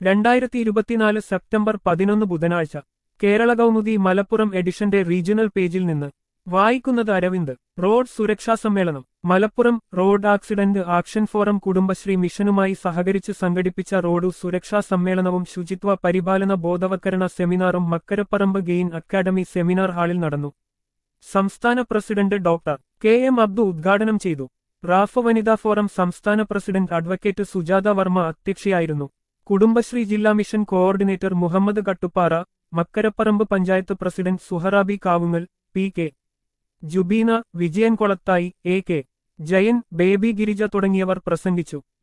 രണ്ടായിരത്തി ഇരുപത്തിനാല് സെപ്റ്റംബർ പതിനൊന്ന് ബുധനാഴ്ച കേരള കൗമുദി മലപ്പുറം എഡിഷന്റെ റീജിയണൽ പേജിൽ നിന്ന് വായിക്കുന്നത് അരവിന്ദ് റോഡ് സുരക്ഷാ സമ്മേളനം Malappuram road accident action forum Kudumbashree മിഷനുമായി സഹകരിച്ച് സംഘടിപ്പിച്ച റോഡ് സുരക്ഷാ സമ്മേളനവും ശുചിത്വ പരിപാലന ബോധവൽക്കരണ സെമിനാറും മക്കരപ്പറമ്പ് ഗെയിൻ അക്കാദമി സെമിനാർ ഹാളിൽ നടന്നു സംസ്ഥാന president doctor K M Abdu ഉദ്ഘാടനം ചെയ്തു റാഫ വനിതാ ഫോറം സംസ്ഥാന പ്രസിഡന്റ് അഡ്വക്കേറ്റ് സുജാത വർമ്മ അധ്യക്ഷയായിരുന്നു കുടുംബശ്രീ ജില്ലാ mission coordinator Muhammad Kattuppara Makkaraparamba panchayat president Suharabi Kavungal P K Jubeena Vijayan Kolathayi A K Jayan Baby Girija തുടങ്ങിയവർ പ്രസംഗിച്ചു